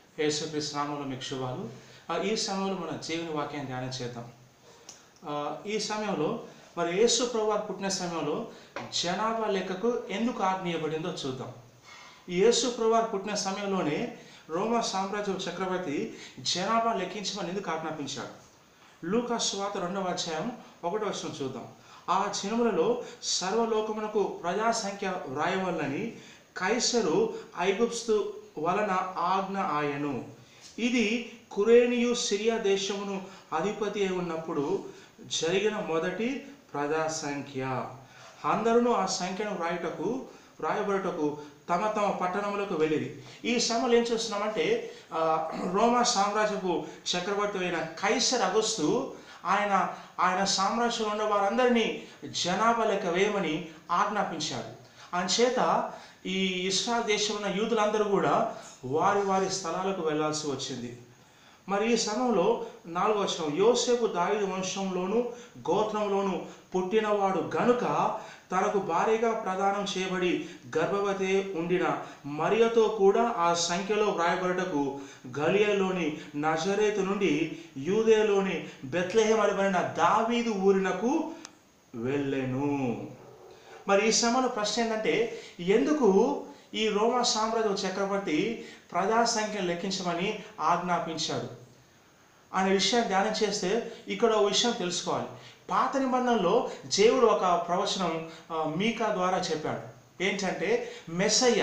యేసుక్రీస్తు నామంలో మీకు శుభాలు ఆ, ఈ సమయంలో మన జీవన వాక్యాన్ని ధ్యానం చేద్దాం ఆ, ఈ సమయంలో మరి యేసు ప్రభువారు పుట్టిన సమయంలో జనాభా లెక్కకు ఎందుకు ఆజ్ఞయబడిందో చూద్దాం ఈ యేసు ప్రభువారు పుట్టిన సమయంలోనే రోమా సామ్రాజ్య చక్రవర్తి జనాభా లెక్కించమని ఎందుకు ఆజ్ఞాపించాడు లూకా స్వాత రెండవ అధ్యాయం ఒకటో వచనం చూద్దాం ఆ జనములలో సర్వలోకమునకు ప్రజా సంఖ్య వ్రాయవల్లని కైసరు ఐగుప్స్తు వలన ఆజ్ఞ ఆయను ఇది కురేనియు సిరియా దేశమును అధిపతి అయి ఉన్నప్పుడు జరిగిన మొదటి ప్రజా సంఖ్య అందరూ ఆ సంఖ్యను వ్రాయుటకు వ్రాయబడుటకు తమ తమ పట్టణములకు వెళ్ళిరి ఈ సమయంలో ఏం చేస్తున్నామంటే ఆ, రోమా సామ్రాజ్యపు చక్రవర్తి అయిన కైసర్ అగస్తు ఆయన ఆయన సామ్రాజ్యంలో ఉన్న వారందరినీ జనాభా లెక్క వేయమని ఆజ్ఞాపించాడు అంచేత ఈ ఇస్రాయల్ దేశంలో ఉన్న యూదులందరూ కూడా వారి వారి స్థలాలకు వెళ్ళాల్సి వచ్చింది మరి ఈ సమయంలో నాలుగో వచనం యోసేపు దావీదు వంశంలోను గోత్రంలోను పుట్టినవాడు గనుక తనకు భారీగా ప్రదానం చేయబడి గర్భవతి ఉండిన మరియతో కూడా ఆ సంఖ్యలో వ్రాయబడటకు గలియలోని నజరేతు నుండి యూదేలోని బెత్లెహేం అనబడిన దావీదు ఊరినకు వెళ్ళెను మరి ఈ సమయంలో ప్రశ్న ఏంటంటే ఎందుకు ఈ రోమా సామ్రాజ్య చక్రవర్తి ప్రజా సంఖ్యను లెక్కించమని ఆజ్ఞాపించాడు అనే విషయాన్ని ధ్యానం చేస్తే ఇక్కడ ఒక విషయం తెలుసుకోవాలి పాత నిబంధనలో దేవుడు ఒక ప్రవచనం ఆ, మీకా ద్వారా చెప్పాడు ఏంటంటే మెస్సయ్య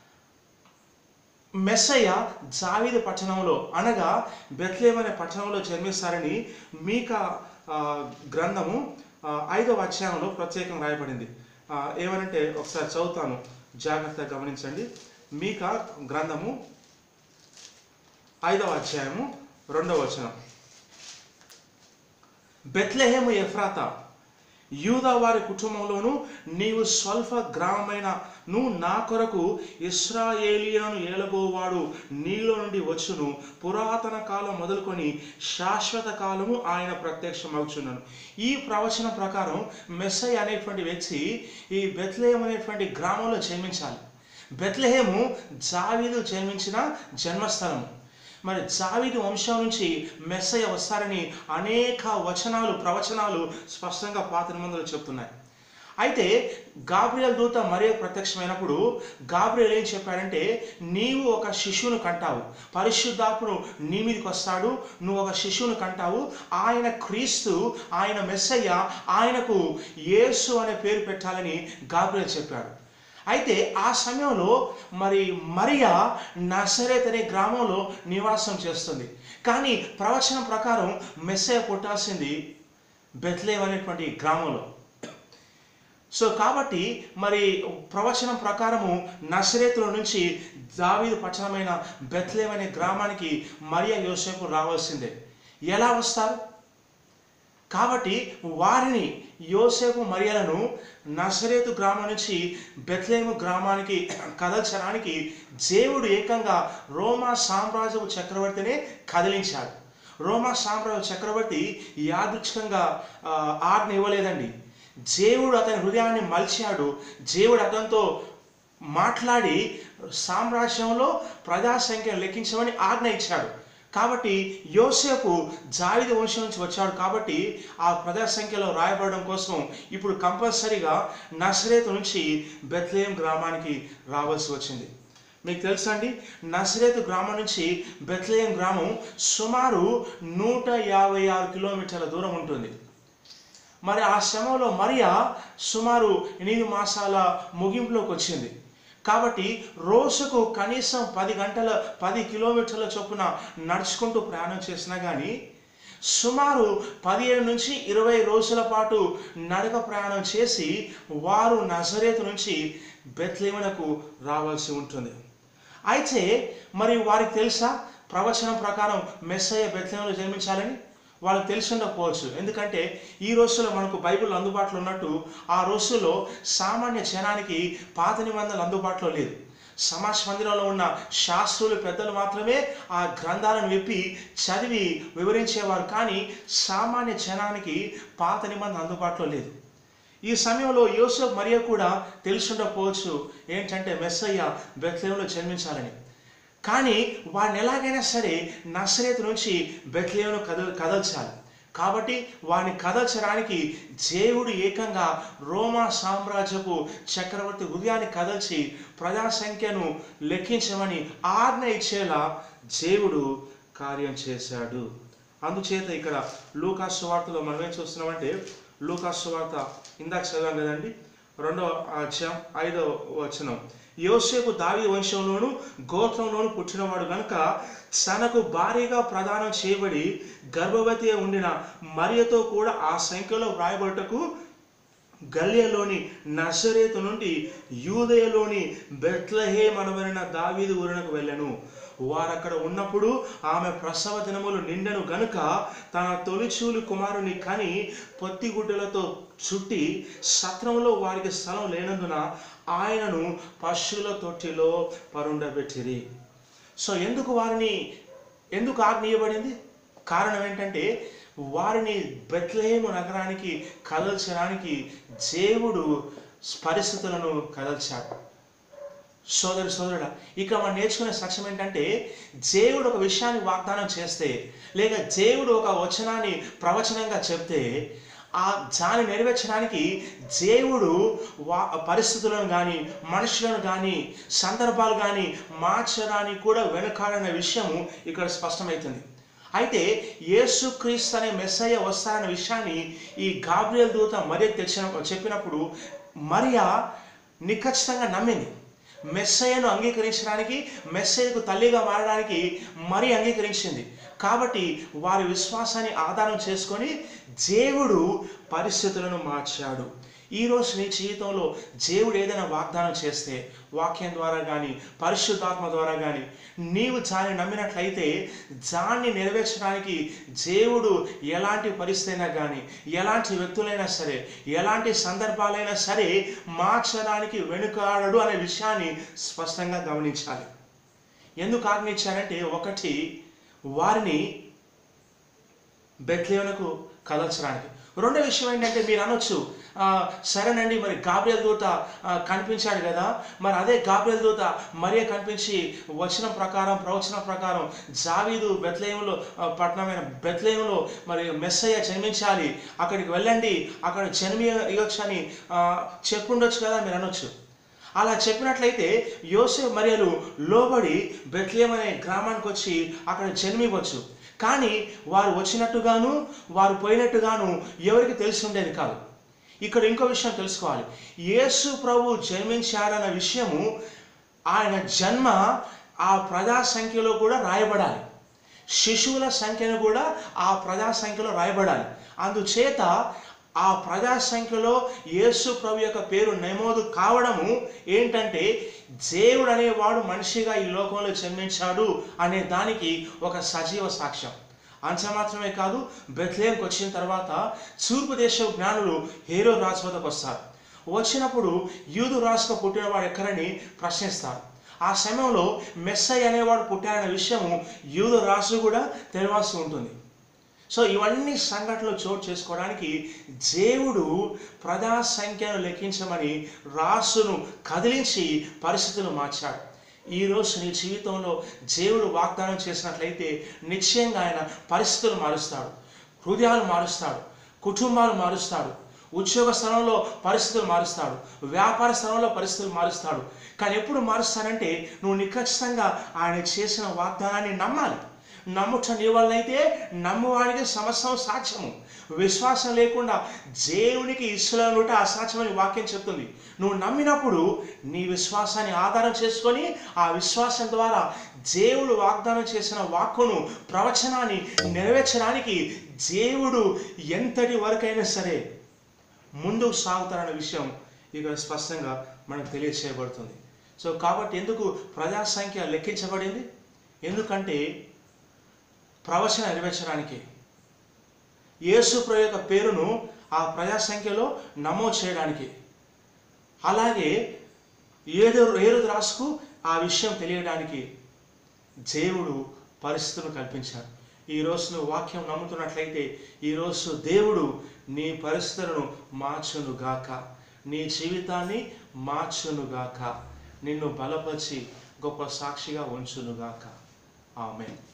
మెస్సయ్య జావీదు పట్టణంలో అనగా బెత్లేం అనే పట్టణంలో జన్మిస్తారని మీకా ఆ, గ్రంథము ఆ, ఐదవ అధ్యాయంలో ప్రత్యేకంగా రాయబడింది ఆ, ఏమనంటే ఒకసారి చదువుతాను జాగ్రత్తగా గమనించండి మీకా గ్రంథము ఐదవ అధ్యాయము రెండవ వచనం బెత్లెహేము ఎఫ్రాత యూదా వారి కుటుంబంలోను నీవు స్వల్ప గ్రామమైన నువ్వు నా కొరకు ఇస్రాయేలీలను ఏలబోవాడు నీలో నుండి వచ్చును పురాతన కాలం మొదలుకొని శాశ్వత కాలము ఆయన ప్రత్యక్షమవుచున్నాను ఈ ప్రవచనం ప్రకారం మెస్సై అనేటువంటి వ్యక్తి ఈ బెత్లెహేం అనేటువంటి గ్రామంలో జన్మించాలి బెత్లెహేము జావీదు జన్మించిన జన్మస్థలము మరి జావీదు వంశం నుంచి మెస్సయ్య వస్తారని అనేక వచనాలు ప్రవచనాలు స్పష్టంగా పాత నిబంధనలు చెప్తున్నాయి అయితే గాబ్రియల్ దూత మరే ప్రత్యక్షమైనప్పుడు గాబ్రియల్ ఏం చెప్పాడంటే నీవు ఒక శిశువును కంటావు పరిశుద్ధాత్ముడు నీ మీదకి వస్తాడు నువ్వు ఒక శిశువును కంటావు ఆయన క్రీస్తు ఆయన మెస్సయ్య ఆయనకు యేసు అనే పేరు పెట్టాలని గాబ్రియల్ చెప్పాడు అయితే ఆ సమయంలో మరి మరియా నసరేత్ అనే గ్రామంలో నివాసం చేస్తుంది కానీ ప్రవచనం ప్రకారం మెస్సయ్య పుట్టాల్సింది బెత్లేం అనేటువంటి గ్రామంలో సో కాబట్టి మరి ప్రవచనం ప్రకారము నసరేతుల నుంచి దావీదు పట్టణమైన బెత్లేం అనే గ్రామానికి మరియా యోసేపు రావాల్సిందే ఎలా వస్తారు కాబట్టి వారిని యోసేపు మరియలను నసరేతు గ్రామం నుంచి బెత్లేము గ్రామానికి కదల్చడానికి దేవుడు ఏకంగా రోమా సామ్రాజ్యపు చక్రవర్తినే కదిలించాడు రోమా సామ్రాజ్య చక్రవర్తి యాదృచ్ఛికంగా ఆ, ఆజ్ఞ ఇవ్వలేదండి దేవుడు అతని హృదయాన్ని మలిచాడు దేవుడు అతనితో మాట్లాడి సామ్రాజ్యంలో ప్రజా సంఖ్యను లెక్కించమని ఆజ్ఞ ఇచ్చాడు కాబట్టి యోసేపు జావిద వంశం నుంచి వచ్చాడు కాబట్టి ఆ ప్రజా సంఖ్యలో రాయబడడం కోసం ఇప్పుడు కంపల్సరీగా నసరేతు నుంచి బెత్లేం గ్రామానికి రావాల్సి వచ్చింది మీకు తెలుసా అండి నసరేతు గ్రామం నుంచి బెత్లేం గ్రామం సుమారు నూట యాభై ఆరు కిలోమీటర్ల దూరం ఉంటుంది మరి ఆ శ్రమలో మరియా సుమారు ఎనిమిది మాసాల ముగింపులోకి వచ్చింది కాబట్టి రోజుకు కనీసం పది గంటల పది కిలోమీటర్ల చొప్పున నడుచుకుంటూ ప్రయాణం చేసినా కానీ సుమారు పదిహేను నుంచి ఇరవై రోజుల పాటు నడక ప్రయాణం చేసి వారు నజరేతు నుంచి బెత్లేమునకు రావాల్సి ఉంటుంది అయితే మరి వారికి తెలుసా ప్రవచనం ప్రకారం మెస్సయ్య బెత్లేములో జన్మించాలని వాళ్ళకి తెలిసి ఉండకపోవచ్చు ఎందుకంటే ఈ రోజుల్లో మనకు బైబిల్ అందుబాటులో ఉన్నట్టు ఆ రోజుల్లో సామాన్య జనానికి పాత నిబంధనలు అందుబాటులో లేదు సమాజ మందిరంలో ఉన్న శాస్త్రులు పెద్దలు మాత్రమే ఆ గ్రంథాలను విప్పి చదివి వివరించేవారు కానీ సామాన్య జనానికి పాత నిబంధన అందుబాటులో లేదు ఈ సమయంలో యోసెఫ్ మరియ కూడా తెలిసి ఉండకపోవచ్చు ఏంటంటే మెస్సయ్య బెత్లెంలో జన్మించాలని కానీ వాడిని ఎలాగైనా సరే నసరేతు నుంచి బెత్లేమును కదల్ కదల్చాలి కాబట్టి వాడిని కదల్చడానికి దేవుడు ఏకంగా రోమా సామ్రాజ్యపు చక్రవర్తి హృదయాన్ని కదల్చి ప్రజా సంఖ్యను లెక్కించమని ఆజ్ఞ ఇచ్చేలా దేవుడు కార్యం చేశాడు అందుచేత ఇక్కడ లూకాసు వార్తలో మనం ఏం చూస్తున్నామంటే లూకాసు వార్త ఇందాక చదివాం కదండి రెండవ అధ్యాయం ఐదవ వచనం యోసేపు దావి వంశంలోను గోత్రంలోను పుట్టినవాడు గనుక తనకు భారీగా ప్రదానం చేయబడి గర్భవతి ఉండిన మరియతో కూడా ఆ సంఖ్యలో వ్రాయబడుటకు గల్లియలోని నసరేతు నుండి యూదయలోని బెత్లహేమ్ అనబడిన దావీదు ఊరినకు వెళ్ళెను వారక్కడ ఉన్నప్పుడు ఆమె ప్రసవ దినములు నిండెను గనుక తన తొలిచూలు కుమారుని కని పొత్తిగుడ్డలతో చుట్టి సత్రంలో వారికి స్థలం లేనందున ఆయనను పశువుల తొట్టిలో పరుండబెట్టిరి సో ఎందుకు వారిని ఎందుకు ఆజ్ఞ ఇవ్వబడింది కారణం ఏంటంటే వారిని బెత్లహేము నగరానికి కదల్చడానికి దేవుడు పరిస్థితులను కదల్చాడు సోదరు సోదరుడా ఇక్కడ మనం నేర్చుకునే సత్యం ఏంటంటే దేవుడు ఒక విషయాన్ని వాగ్దానం చేస్తే లేక దేవుడు ఒక వచనాన్ని ప్రవచనంగా చెప్తే ఆ దాన్ని నెరవేర్చడానికి దేవుడు వా పరిస్థితులను కానీ మనుషులను కానీ సందర్భాలు కానీ మార్చడానికి కూడా వెనుకాడనే విషయము ఇక్కడ స్పష్టమవుతుంది అయితే యేసుక్రీస్తు అనే మెస్సయ్య వస్తారనే విషయాన్ని ఈ గాబ్రియల్ దూత మరియ తెచ్చిన చెప్పినప్పుడు మరియా నిఖచ్చితంగా నమ్మింది మెస్సయ్యను అంగీకరించడానికి మెస్సయ్యకు తల్లిగా మారడానికి మరి అంగీకరించింది కాబట్టి వారి విశ్వాసాన్ని ఆధారం చేసుకొని దేవుడు పరిస్థితులను మార్చాడు ఈరోజు నీ జీవితంలో దేవుడు ఏదైనా వాగ్దానం చేస్తే వాక్యం ద్వారా కానీ పరిశుద్ధాత్మ ద్వారా కానీ నీవు దాన్ని నమ్మినట్లయితే దాన్ని నెరవేర్చడానికి దేవుడు ఎలాంటి పరిస్థితి అయినా కానీ ఎలాంటి వ్యక్తులైనా సరే ఎలాంటి సందర్భాలైనా సరే మార్చడానికి వెనుకాడడు అనే విషయాన్ని స్పష్టంగా గమనించాలి ఎందుకు ఆజ్ఞించారంటే ఒకటి వారిని బెత్లేవనకు కదల్చడానికి రెండో విషయం ఏంటంటే మీరు అనొచ్చు "ఆ, సరేనండి మరి గాబ్రియల్ దూత ఆ, కనిపించాడు కదా మరి అదే గాబ్రియల్ దూత మరే కనిపించి వచనం ప్రకారం ప్రవచనం ప్రకారం జావీదు బెత్లేయంలో పట్టణమైన బెత్లేయంలో మరి మెస్సయ్య జన్మించాలి అక్కడికి వెళ్ళండి అక్కడ జన్మి ఇవ్వచ్చు అని ఆ, చెప్పుండొచ్చు కదా మీరు అనొచ్చు అలా చెప్పినట్లయితే యోసేఫ్ మరియలు లోబడి బెత్లేం అనే గ్రామానికి వచ్చి అక్కడ జన్మివ్వచ్చు కానీ వారు వచ్చినట్టుగాను వారు పోయినట్టుగాను ఎవరికి తెలిసి ఉండేది కాదు ఇక్కడ ఇంకో విషయం తెలుసుకోవాలి యేసు ప్రభు జన్మించాడన్న విషయము ఆయన జన్మ ఆ ప్రజా సంఖ్యలో కూడా రాయబడాలి శిశువుల సంఖ్యను కూడా ఆ ప్రజా సంఖ్యలో రాయబడాలి అందుచేత ఆ ప్రజా సంఖ్యలో యేసు ప్రభు యొక్క పేరు నమోదు కావడము ఏంటంటే దేవుడు అనేవాడు మనిషిగా ఈ లోకంలో జన్మించాడు అనే దానికి ఒక సజీవ సాక్ష్యం అంత మాత్రమే కాదు బెత్లేంకి వచ్చిన తర్వాత తూర్పు దేశ జ్ఞానులు హేరో రాజు వద్దకు వస్తారు వచ్చినప్పుడు యూదు రాజుగా పుట్టినవాడు ఎక్కడని ప్రశ్నిస్తారు ఆ సమయంలో మెస్సై అనేవాడు పుట్టాడనే విషయము యూదు రాజు కూడా తెలియాల్సి ఉంటుంది సో ఇవన్నీ సంఘటనలు చోటు చేసుకోవడానికి దేవుడు ప్రజా సంఖ్యను లెక్కించమని రాసును కదిలించి పరిస్థితులు మార్చాడు ఈరోజు నీ జీవితంలో దేవుడు వాగ్దానం చేసినట్లయితే నిశ్చయంగా ఆయన పరిస్థితులు మారుస్తాడు హృదయాలు మారుస్తాడు కుటుంబాలు మారుస్తాడు ఉద్యోగ స్థలంలో పరిస్థితులు మారుస్తాడు వ్యాపార స్థలంలో పరిస్థితులు మారుస్తాడు కానీ ఎప్పుడు మారుస్తానంటే నువ్వు నిఖచ్చితంగా ఆయన చేసిన వాగ్దానాన్ని నమ్మాలి నమ్ముట నీ వల్లైతే నమ్మువానికి సమస్తం సాధ్యము విశ్వాసం లేకుండా దేవునికి ఇష్టలుట అసాధ్యమని వాక్యం చెప్తుంది నువ్వు నమ్మినప్పుడు నీ విశ్వాసాన్ని ఆధారం చేసుకొని ఆ విశ్వాసం ద్వారా దేవుడు వాగ్దానం చేసిన వాక్కును ప్రవచనాన్ని నెరవేర్చడానికి దేవుడు ఎంతటి వరకైనా సరే ముందుకు సాగుతారన్న విషయం ఇక్కడ స్పష్టంగా మనకు తెలియచేయబడుతుంది సో కాబట్టి ఎందుకు ప్రజా సంఖ్య లెక్కించబడింది ఎందుకంటే ప్రవచన నెరవేర్చడానికి యేసు ప్రభు యొక్క పేరును ఆ ప్రజా సంఖ్యలో నమోదు చేయడానికి అలాగే ఏదో ఏడు రాసుకు ఆ విషయం తెలియడానికి దేవుడు పరిస్థితులను కల్పించాడు ఈరోజు నువ్వు వాక్యం నమ్ముతున్నట్లయితే ఈరోజు దేవుడు నీ పరిస్థితులను మార్చునుగాక నీ జీవితాన్ని మార్చునుగాక నిన్ను బలపరిచి గొప్ప సాక్షిగా ఉంచునుగాక ఆమె